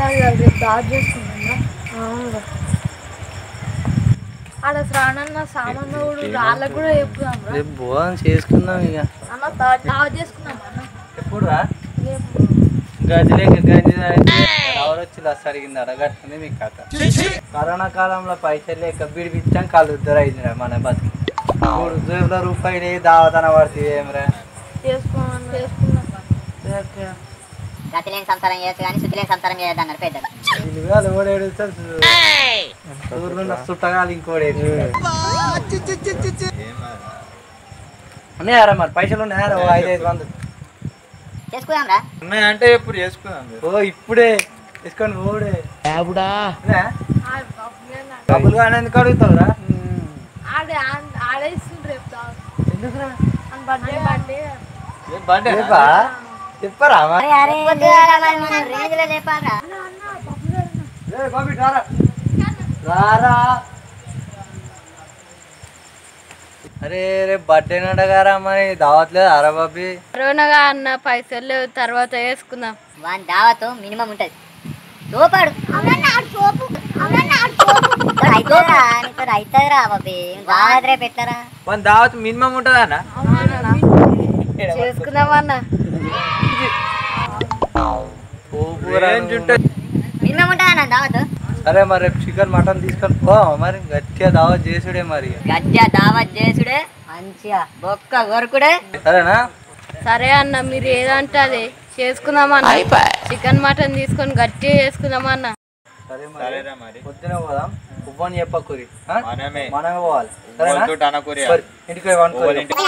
కాదు రేపు దాడి చేసుకున్నా ఆడ శ్రావణన్న సామాన్లు కూడా వాళ్ళకు కూడా చెప్పుదాం రా రేపు భోజనం చేసుకుందాం ఇక అన్న దా- దాడి చేసుకున్నాం అన్న ఎప్పుడు రా రేపు గది లేక గది తాగితే ఎవరు వచ్చి లస్ అడిగింది అడగట్టుకుంది మీ కథ కరోనా కాలంలో పైసలు లేక బిడిపించాం కాళ్ళు ఇద్దరు అయిందిరా మన బతికి మూడు జేబుల రూపాయలు దావతన పడుతుంది ఏమరా చేసుకున్నాం చేసుకున్నాం గతి లేని సంసారం చేయొచ్చు కానీ శుద్ధి లేని సంసారం చేయొద్దు అన్నారు పెద్దలు ఇల్లు కూడా ఏడుస్తారు ఊర్లో చుట్టగాలు ఇంకోటి ఉన్నాయారా మరి పైసలు ఉన్నాయారా ఓ ఐదు ఐదు వందలు చేసుకుందాం రా ఉన్నాయంటే ఎప్పుడు చేసుకుందాం ఓ ఇప్పుడే తీసుకొని ఓడే ఉన్నాయా? ఆడ బాబులేనా? డబ్బులు కానీ ఎందుకు అడుగుతావురా ఆడే ఆడ- ఆడే ఇస్తుంది రేపు దాడి ఎందుకురా అని బర్త్డే బర్త్డే బర్త్డే చెప్పా చెప్పరా మరి? అరే అరే రేంజ్ లో లేపాలరా ఏ బాబీ రారా రారా అరే రేపు బర్త్డే నడగారా మరి దావట్లేదు అరా బాబీ కరోనాగా అన్న పైసలు లేవు తర్వాత వేసుకుందాం వాని దావతో మినిమం ఉంటది తోపాడు అవుతుందిరా బాబీ దావత్ రేపు ఎట్లరా మన దావత్ మినిమం ఉంటుందా అన్న చేసుకుందాం అన్న ఏం చుట్టూ మినిమం ఉంటుందా అన్న దావత్ సరే మరి రేపు చికెన్ మటన్ తీసుకొని పో మరి గట్టిగా దావత్ చేసుడే మరి గజ్జ దావత్ చేసుడే మంచిగా బొక్క కొరుకుడే సరేనా సరే అన్న మీరు ఏదంటే అది చేసుకుందాం అన్న చికెన్ మటన్ తీసుకొని గట్టిగా చేసుకుందాం అన్న సరే మరి సరేరా మరి పొద్దున పోదాం ఉవ్వని చెప్పకురి ఆ? మనమే మనమే పోవాలి సరేనా వాళ్ళతోటి అనకూరి సరే, ఇంటికి పోయి వండుకో వాళ్ళ ఇంటికి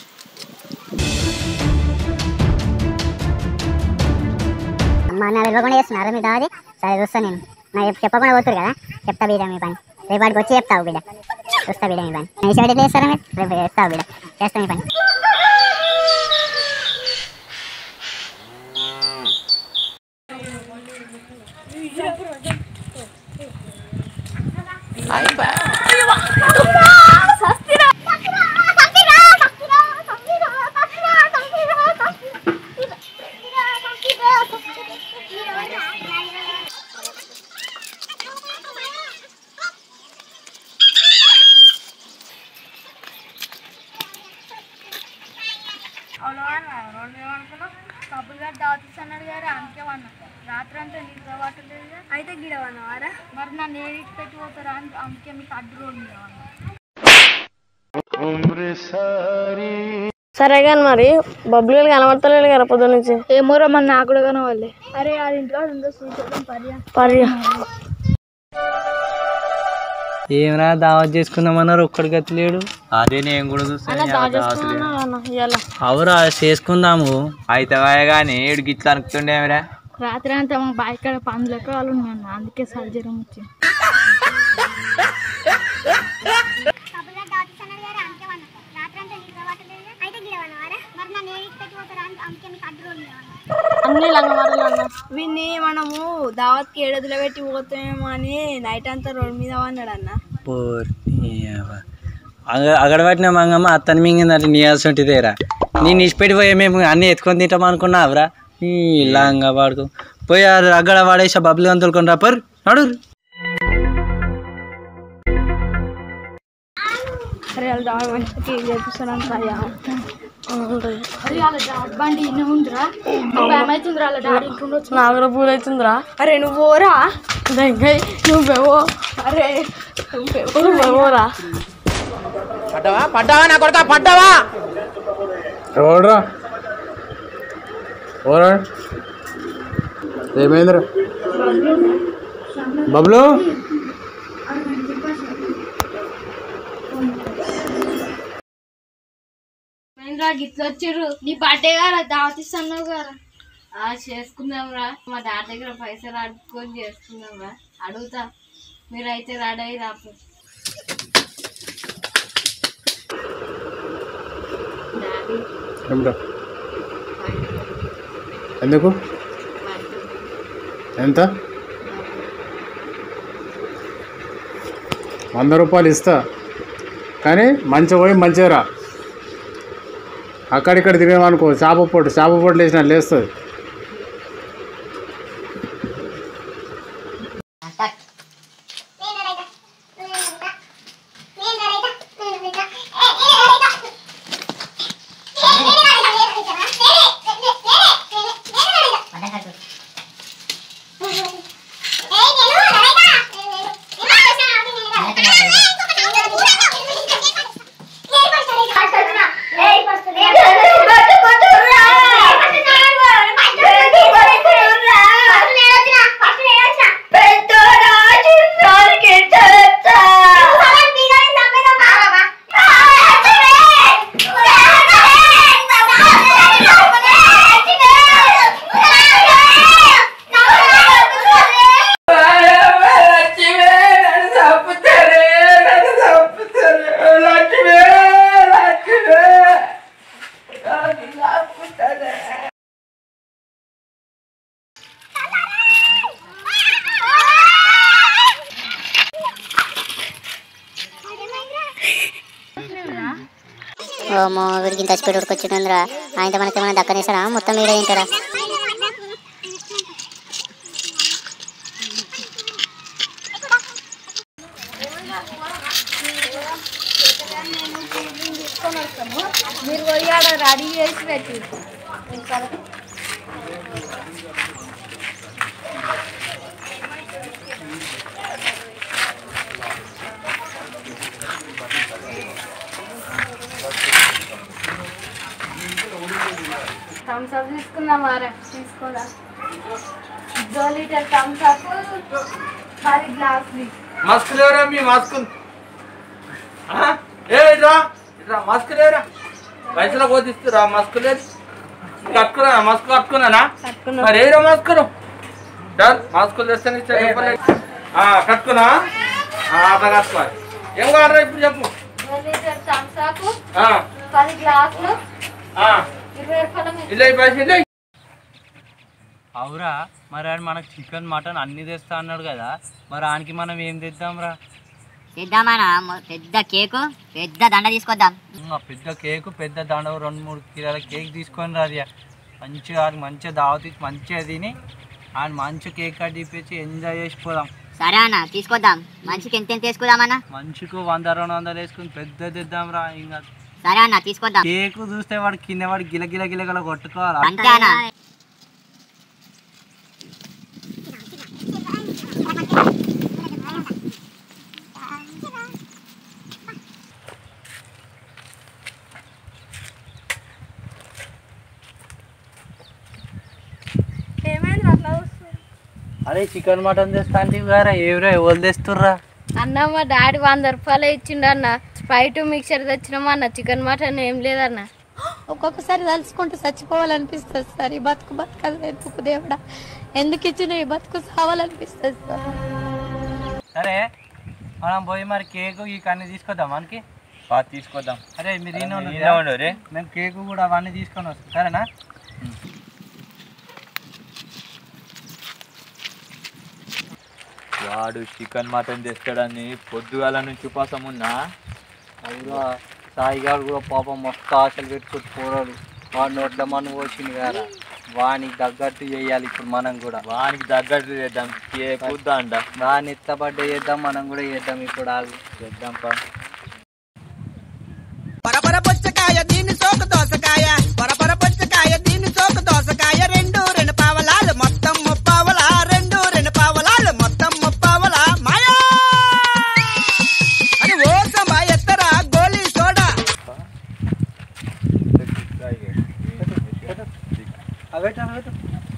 అమ్మ నా ఇవ్వకుండా చేస్తున్నారా మీ దావది సరే చూస్తా నేను నా చెప్పకుండా పోతురు కదా చెప్తా బిడ్డ మీ పని రేపు వాడికి వచ్చి చెప్తావు బిడ్డ చూస్తా బిడ్డ మీ పని నేను ఇష్టం ఎట్లా చేస్తారా మీరు రేపు చెప్తావు బిడ్డ చేస్తా మీ పని కబుల్ గారు దావతిస్తున్నాడు గారు అందుకేమన్నా రాత్రి అంతా నిద్ర పట్టలేదు అయితే గిడవన్నవారా మరి నన్ను ఏడికి పెట్టి పోతారా అని అందుకే మీకు అడ్డు రోడ్డు సరే కానీ మరి బబ్బులు కనబడతలేదు కదా పొద్దు నుంచి ఏమోరా మరి నాకు కూడా కనవాలి అరే ఆ ఇంట్లో ఉందో చూసేద్దాం పర్యా పర్యా ఏమరా దావత్ చేసుకుందామన్నారు ఒక్కడి గతి లేడు అదే నేను కూడా చూస్తాను అవురా చేసుకుందాము అయితే కానీ ఏడు గిట్ల అనుకుతుండేమిరా రాత్రి అంతా మా బాయ్ కాడ పందులు ఎక్కడ వాళ్ళు ఉన్నాను అందుకే సర్జరీ వచ్చింది అన్ని లంగమాటలు అన్న విన్ని మనము దావత్కి ఏడదులో పెట్టి పోతామేమో అని నైట్ అంతా రోడ్ మీద అన్నాడు అన్న అక్కడ పట్టిన మంగమ్మ అత్తని మింగిందంటే నీ అసంటిదేరా నేను ఇచ్చిపెట్టి పోయి మేము అన్నీ ఎత్తుకొని తింటాం అనుకున్నావురా ఈ లంగా వాడుకో పోయి అక్కడ వాడేసా బబ్బులు గంతులుకొని రా పర్ నడు అరే వాళ్ళ డాడ్ మంచిగా కేక్ చేపిస్తాను అయ్యా అరే వాళ్ళ డాడ్ బండి ఇన్ని ఉందిరా భయం అవుతుందిరా వాళ్ళ డాడీ ఇంటుండొచ్చు నాకు కూడా పూలు అవుతుందిరా అరే నువ్వు పోరా దగ్గర నువ్వేవో అరే నువ్వేవోరా ఎవడ్రా ఎవరా ఏమైందిరా బబ్లు రా గిట్ల వచ్చిర్రు నీ బర్త్డే గారా దావతిస్తున్నావు గారా ఆ చేసుకుందాం రా మా డాడీ దగ్గర పైసలు అడుక్కొని చేసుకుందాం రా అడుగుతా మీరైతే రెడీ అయ్యి రాపు డాడీ ఏమిటో ఎందుకు ఎంత వంద రూపాయలు ఇస్తా కానీ మంచిగా పోయి మంచిగా రా అక్కడిక్కడ తిరిగామనుకో చేప పొట్టు చేప పొట్టు వేసిన లేస్తుంది ఓమో వీడికి ఇంత స్పీడ్ ఉడికొచ్చిండ్రా ఆయనతో మనకి ఏమైనా దక్కనేసారా మొత్తం వీడే తింటాడా మీరు పోయి ఆడ రెడీ చేసి పెట్టి థమ్స్ అప్ తీసుకుందాం మారా తీసుకోదా దో లీటర్ థమ్స్ అప్ పది గ్లాస్ మస్క్ లేవరా మీ మస్క్ ఏ ఇట్రా ఇట్రా మస్క్ లేవరా పైసలు పోతిస్తురా మస్క్ లేదు కట్టుకున్నా మస్క్ కట్టుకున్నానా కట్టుకున్నా. మరి ఏరా మస్కులు డన్ మస్కులు తెస్తాను ఇచ్చా చెప్పలే ఆ, కట్టుకున్నా ఆ, అట్లా కట్టుకోవాలి ఏం కావాలరా ఇప్పుడు చెప్పు దో లీటర్ థమ్స్ అప్ ఆ, పది గ్లాసులు ఆ, ఇరవై రూపాయల మీద ఇల్లే పైసలు ఇల్లే అవురా మరి ఆడు మనకు చికెన్ మటన్ అన్ని తెస్తా అన్నాడు కదా మరి ఆనికి మనం ఏం తెద్దాంరా తెద్దామా పెద్ద కేకు పెద్ద దండ తీసుకొద్దాం ఆ పెద్ద కేక్ పెద్ద దండ రెండు మూడు కిలోల కేక్ తీసుకొని రాదియా మంచిగా ఆడికి మంచిగా దావతి మంచిగా తిని ఆయన మంచి కేక్ కట్ తీపిచ్చి ఎంజాయ్ చేసిపోదాం సరే అన్న తీసుకొద్దాం మనిషికి ఎంత ఎంత తీసుకుందామన్నా మంచికు వంద రెండు వందలు వేసుకుని పెద్ద తెద్దాం రా ఇంకా సరే అన్న తీసుకొద్దాం కేక్ చూస్తే వాడు కింద వాడు గిల గిల గిల గిల కొట్టుకోవాలా అంతే అన్న ఏమైంది అట్లా వస్తుంది అరే చికెన్ మటన్ తెస్తా అంటే గారా ఎవరా ఎవరు తెస్తుర్రా అన్న మా డాడీ వంద రూపాయలు ఇచ్చిండు అన్న స్ప్రైట్ మిక్చర్ తెచ్చినామా అన్న చికెన్ మటన్ ఏం లేదన్న ఒక్కొక్కసారి తలుచుకుంటూ చచ్చిపోవాలనిపిస్తుంది సార్ ఈ బతుకు బతకాలి ఎందుకు దేవుడా ఎందుకు ఇచ్చిన ఈ బతుకు సావాలనిపిస్తుంది సార్ సరే మనం పోయి మరి కేక్ ఈ కన్నీ తీసుకొద్దాం మనకి బాగా తీసుకొద్దాం అరే మీరు ఈయన ఉండు. ఈయన ఉండు రే. మేము కేక్ కూడా అవన్నీ తీసుకొని వస్తాం సరేనా వాడు చికెన్ మటన్ తెస్తాడని పొద్దుగాల నుంచి ఉపాసం ఉన్నా అవురా సాయిగాడు కూడా పాపం మస్తు ఆశలు పెట్టుకొని పోరాడు వాడు నోట్ల మనం పోసింది కదా వానికి తగ్గట్టు చేయాలి ఇప్పుడు మనం కూడా వానికి తగ్గట్టు చేద్దాం కేక్ దండ వాని ఎత్తబడ్డ చేద్దాం మనం కూడా చేద్దాం ఇప్పుడు ఆగు చేద్దాం పా పరపర పుచ్చకాయ దీని సోకు దోసకాయ పరపర పుచ్చకాయ దీని సోకు దోసకాయ రెండు రెండు పావలాలు మొత్తం ముప్పావలా రెండు రెండు పావలాలు మొత్తం ముప్పావలా మాయా అని ఓ సమా ఎత్తరా గోలీ సోడా అవెట్ అవెట్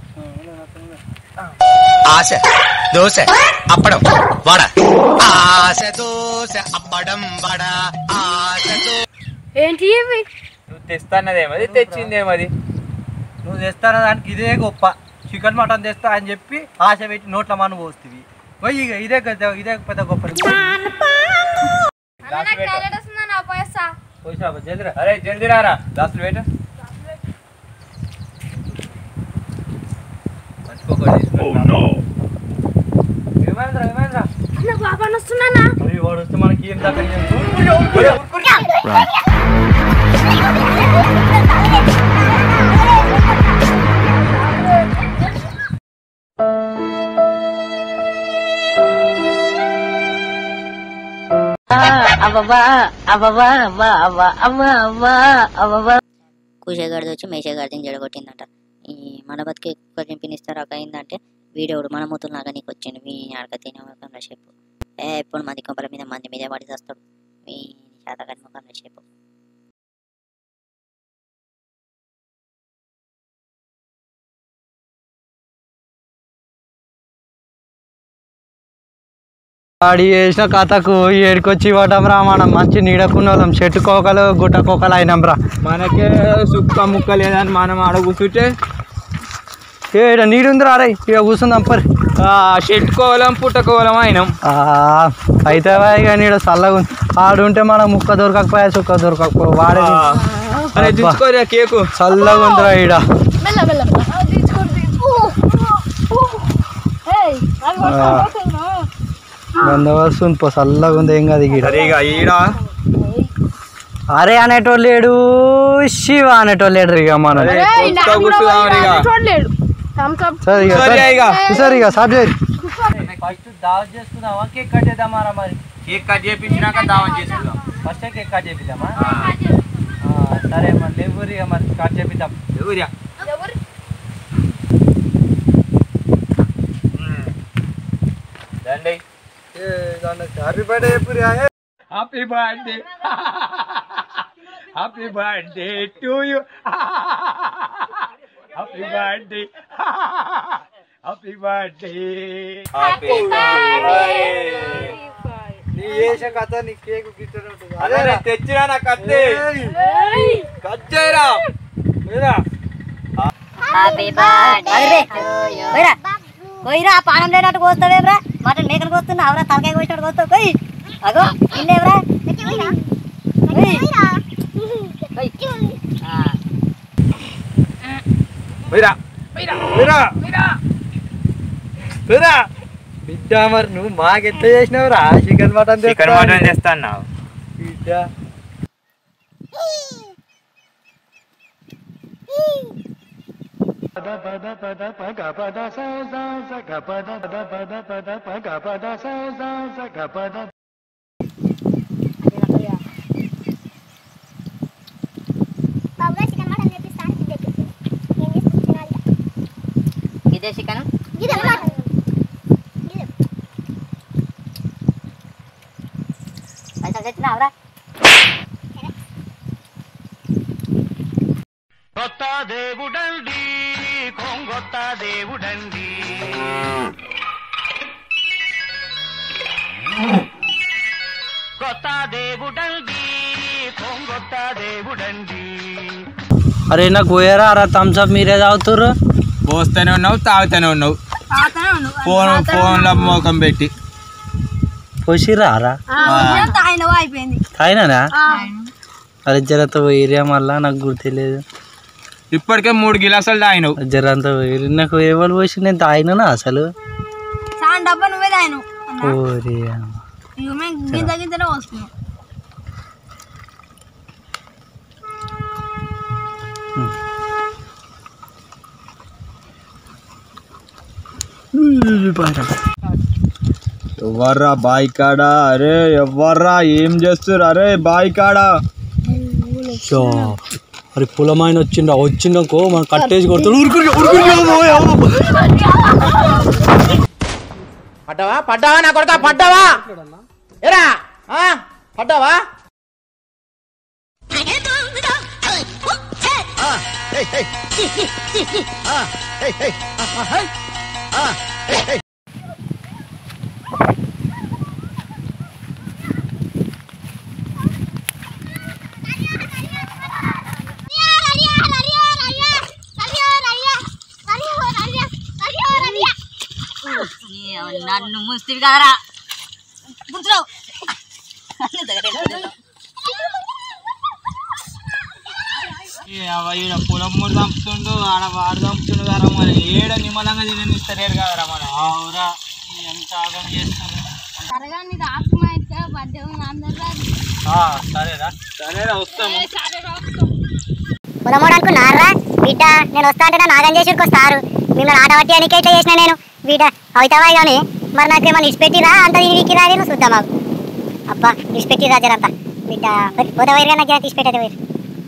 ఆశ దోశ అప్పడం వడ ఆశ దోశ అప్పడం వడ ఆశ ఏంటి ఇవి నువ్వు తెస్తాన్నదేమది తెచ్చిందేమది నువ్వు తెస్తాన దానికి ఇదే గొప్ప చికెన్ మటన్ తెస్తా అని చెప్పి ఆశ పెట్టి నోట్ల మనం పోస్తుంది పోయి ఇక ఇదే పెద్ద ఇదే పెద్ద గొప్ప పోయేస్తా పోయిసా జల్దిరా అరే జల్దీ రారా దాసులు పెట్ట ఏమైందిరా ఏమైందిరా అన్న బాబా వస్తున్నానా అవి వాడు వస్తే మనకి ఏం దగ్గర కూషగాడిది వచ్చి మేషగాడిని జడగొట్టిందంట ఈ మన బతికి కొంచెం పినిస్తారు ఒక అయిందంటే వీడేవుడు మన మూతులు నాగా నీకు వచ్చిండు మీ ఆడక తినే ముఖంలో చెప్పు ఏ ఎప్పుడు మంది కొంపల మీద మంది మీద పడి చేస్తాడు మీ శాతగాని ముఖంలో చెప్పు ఆడి వేసిన కథకు ఏడుకొచ్చి ఇవ్వటం రా మనం మంచి నీడకున్న వాళ్ళం చెట్టు కోకలు గుట్ట కోకలు అయినాం రా మనకే సుక్క ముక్క లేదని మనం ఆడ కూర్చుంటే ఏ నీడుందిరా రే ఇక కూర్చుందాం పరి చెట్టుకోవాలం పుట్టకోవాలం అయినాం ఆ, అయితే ఇక నీడ చల్లగా ఉంది ఆడుంటే మనకు ముక్క దొరకకపోయా చుక్క దొరకకపోయా వాడే అరే తెచ్చుకోరా కేకు చల్లగా ఉందిరా ఈడ మెల్ల మెల్ల తీసుకోండి తీసుకో ఏయ్ అది వస్తా బందోబస్తు ఉంది పో చల్లగా ఉంది ఏం కాదు ఈడ సరే ఇక ఈడ అరే అనేటోళ్ళు లేడు శివ అనేటోళ్ళు లేడు ఇక మనం చూడలేడు థమ్స్ అప్ సరే ఇక సరే ఇక. సరే ఇక సాబ్ చేయి ఫస్ట్ దావత్ చేసుకుందామా కేక్ కట్ చేద్దామారా మరి కేక్ కట్ చేపించినాక దావా చేసుకుందాం ఫస్ట్ కేక్ కట్ చేపిద్దామా ఆ, సరే మరి లేవు ఇక మరి కట్ చేపిద్దాం ఎవరియా రండి హ్యాపీ బర్త్డే చెప్పురి happy birthday happy birthday to you happy birthday happy birthday happy నీ చేసే కథ నీ కేక్ గిట్టనే ఉంటుంది అదే నేను తెచ్చినా నా కత్తి కట్ చేయరా మీరా అరే పోయిరా పోయిరా పానం లేనట్టు కోస్తావేమ్రా మటన్ మేకను కోస్తున్నా అవరా తలకాయ కోసినట్టు కోస్తావు పోయి అగో ఇన్నేవ్రా మీరా మీరా మీరా బిడ్డ మరి నువ్వు మాకెట్లా చేసినావురా చికెన్ మటన్ చికెన్ మటన్ చేస్తాను బిడ్డ ఇదే చికెన్ పైసలు తెచ్చినా అవరా కొత్త దేవుడండి కొంగొత్త దేవుడండి కొత్త దేవుడండి కొంగొత్త దేవుడండి అరే నాకు పోయారా అరా థమ్స్ అప్ మీరే తాగుతుర్రు పోస్తూనే ఉన్నావు తాగుతూనే ఉన్నావు ఫోన్ ఫోన్లో మోకం పెట్టి పోసిరా అరా తాగినవా అయిపోయింది తాగినానా అరే జరంత పోయిరా మళ్ళా నాకు గుర్తులేదు ఇప్పటికే మూడు గిలాసాలు తాగినావు జరంత పోయిరి నాకు ఎవరు పోసి నేను తాగినా అసలు చాలా డబ్బా నువ్వే తాగినావు ఓరి అమ్మ. ఇక మేము గింజ గింజనే పోసుకున్నాం ఎవర్రా బాయ్ కాడ అరే ఎవర్రా ఏం చేస్తారు అరే బాయ్ కాడ షో. మరి పొలమైన వచ్చిండ వచ్చిండకో మనం కట్టేసి కొడతాడు ఊరుకుని పడ్డావా పడ్డావా నా కొడుక పడ్డావా ఎరా ఆ? పడ్డావా ఆ, హే, హే. ఆ, హే, హే. ఆ, హే. ఆ, హే, హే. నన్ను ముస్తివి కదరా గుర్తున్నావు ఈయన పొలం ముందు చంపుతుండు ఆడ వాడు చంపుతుండు కదా మరి ఏడ నిమ్మలంగా తిననిస్తలేరు కదరా మన అవురా ఎంత ఆగం చేస్తారు సరగా నీకు ఆత్మ అయితే బర్త్డే ఉంది అందరూ సరేరా సరేరా వస్తాము పొలమోడు అనుకున్నారా బిడ్డ నేను వస్తా అంటే నన్ను ఆగం చేసి వస్తారు మిమ్మల్ని ఆట పట్టి అనికి ఇట్లా చేసిన నేను బిడ్డ అవుతావా కానీ మరి నాకు ఏమన్నా ఇచ్చిపెట్టిరా అంత దీనికి రాని నువ్వు చూద్దాం మాకు అబ్బా ఇచ్చిపెట్టిరా జరంతా బిడ్డ పోతే వైరుగా నాకు తీసిపెట్టేది వైరు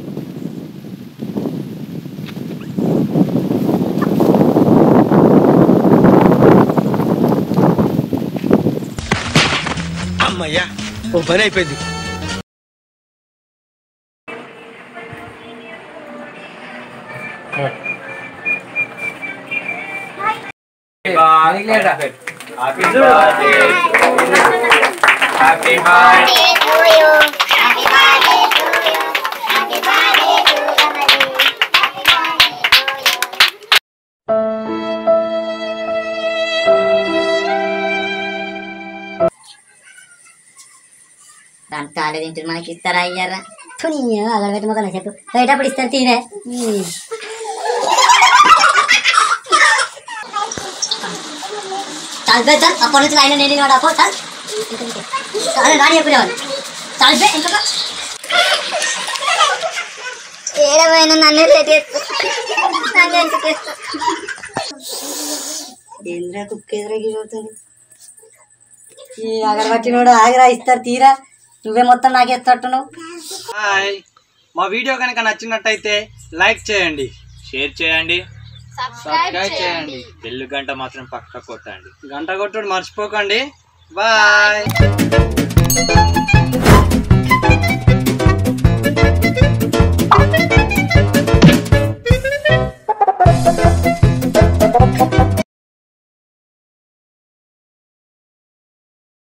అమ్మయ్యా ఓ పని అయిపోయింది హ్యాపీ బర్త్డే హ్యాపీ బర్త్డే దాని కాలేదు ఇంటి మనకి ఇస్తారా అయ్యారా తుని అక్కడ పెట్టి మొక్కలు చెప్పు బయటప్పుడు ఇస్తారు తీనే చాలు చాలు అప్పటి నుంచి ఆయన నేను వాడు అప్పో చాలు చాలు రాని చెప్పేవాడు చాలు ఇంకా ఏడవైనా నన్నే లేట్ నన్ను ఎందుకు ఏంద్రా కుక్క ఎదురా గిరవుతుంది ఈ అగరబట్టినోడు ఆగిరా ఇస్తారు తీరా నువ్వే మొత్తం నాకేస్తట్టు నువ్వు హాయ్ మా వీడియో కనుక నచ్చినట్టయితే లైక్ చేయండి షేర్ చేయండి సబ్స్క్రైబ్ చేయండి బెల్ గంట మాత్రం పక్క కొట్టండి గంట కొట్టుడు మర్చిపోకండి బాయ్